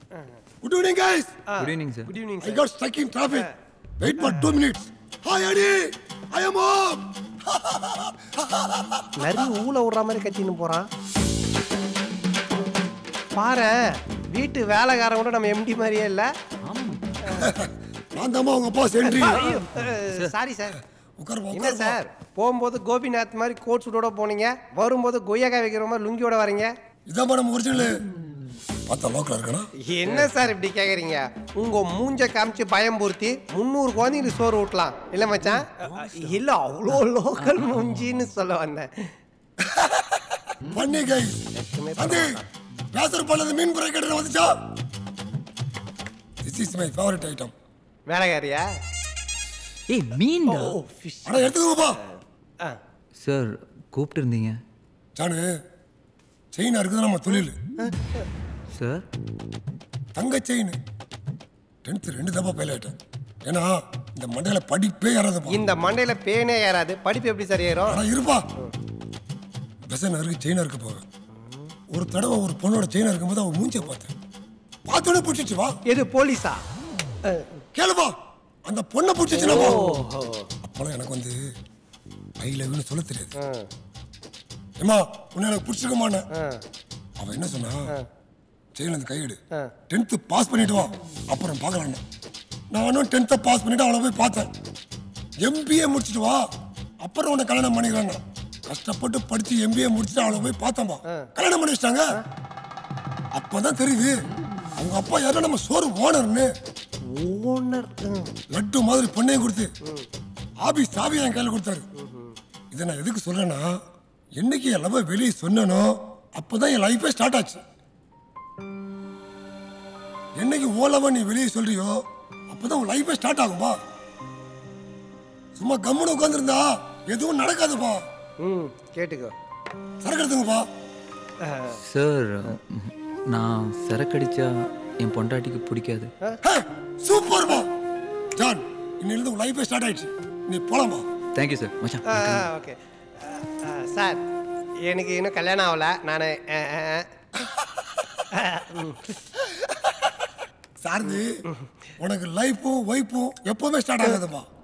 Good evening, guys. Good evening sir good evening I got stuck in traffic. Wait for two minutes. Hi, Eddie. I am home. நிறைய ஊல விடுற மாதிரி கத்தின்னு போறான் பாரு வீட்டு வேலைக்காரன் கூட நம்ம எம்டி மாதிரியே இல்ல நான் தாம்மா உங்க அப்பா சென்ட்ரி ஐயோ சாரி சார் உட்காருமா என்ன உட்காருமா சார் போகும்போது கோபிநாத் மாதிரி கோட் சூட்டோட போனீங்க வரும்போது கொய்யாக்காய் வைக்கிற மாதிரி லுங்கியோட வரீங்க இதான் நம்ம ஒரிஜினல் பார்த்தா லோக்கல் இருக்கணும் என்ன சார் இப்படி கேக்குறீங்க உங்க மூஞ்ச காமிச்சு பயம் பூர்த்தி முந்நூறு குழந்தைங்களுக்கு சோறு ஊட்டலாம் இல்ல மச்சான் இல்ல அவ்வளோ லோக்கல் மூஞ்சின்னு சொல்ல வந்தேன் பண்ணி கைஸ் எப்பவுமே வந்து பேசர் பண்ணது மீன் புரை கடையில் வந்துச்சா this is my favourite item வேலைக்காரியா ஏய் மீன்டா ஓ ஃபிஷ் அட எடுத்துக்கோப்பா சார் கூப்பிட்டு இருந்தீங்க ஜானு செயினா இருக்குது நம்ம தொழில் சார் தங்க செயின் டென்த்து ரெண்டு தப்பா ஃபெயில் ஆயிட்டேன் ஏன்னா இந்த மண்டையில படிப்பே ஏறாதுப்பா இந்த மண்டையில பேனே ஏறாது படிப்பு எப்படி சார் ஏறும் ஆனா இருப்பா பெசன் இருக்கு செயினா இருக்க போவேன் ஒரு தடவை ஒரு பொண்ணோட செயினா இருக்கும்போது அவன் மூஞ்சிய பார்த்தேன் பார்த்தோன்னே பிடிச்சிச்சு வா எது போலீஸா கேளுப்பா அந்த பொண்ணை பிடிச்சிச்சுனாப்பா அப்போலாம் எனக்கு வந்து ஐ லவ்னு சொல்ல தெரியாது ஏமா உன்னை எனக்கு பிடிச்சிருக்க மாட்டேன் அவன் என்ன சொன்னா செயின்ல இருந்து கையெடு டென்த்து பாஸ் பண்ணிட்டு வா அப்புறம் பார்க்கலாம் நானும் டென்த்தை பாஸ் பண்ணிட்டு அவளை போய் பார்த்தேன் எம்பிஏ முடிச்சிட்டு வா அப்புறம் உன்னை கல்யாணம் பண்ணிக்கிறாங்க கஷ்டப்பட்டு படிச்சு எம்பிஏ முடிச்சுட்டு அவளை போய் பார்த்தோம்பா கல்யாணம் பண்ணி வச்சிட்டாங்க அப்பதான் தெரியுது அவங்க அப்பா யாரும் நம்ம சோறு ஓனர்னு ஓனர் லட்டு மாதிரி பொண்ணையும் கொடுத்து ஆபீஸ் சாவி என் கையில் கொடுத்தாரு இதை நான் எதுக்கு சொல்றேன்னா என்னைக்கு என் லவ் வெளியே சொன்னனோ அப்பதான் என் லைஃபே ஸ்டார்ட் ஆச்சு என்னைக்கு ஓ லவ் நீ வெளியே சொல்றியோ அப்பதான் உன் லைஃபே ஸ்டார்ட் ஆகும்பா சும்மா கம்முன்னு உட்காந்துருந்தா எதுவும் நடக்காதுப்பா ம் கேட்டுக்கோ சரக்கு எடுத்துங்கப்பா சார் நான் சரக்கடிச்சா என் பொண்டாட்டிக்கு பிடிக்காது ஹே, சூப்பர்ப்பா ஜான் இன்னிலிருந்து உன் லைஃபே ஸ்டார்ட் ஆயிடுச்சு நீ போலாம்பா தேங்க்யூ சார் மச்சான் ஓகே சார் எனக்கு இன்னும் கல்யாணம் ஆகல நான் சார்ந்து உனக்கு லைஃப்பும் ஒய்ஃபும் எப்பவுமே ஸ்டார்ட் ஆகாதுப்பா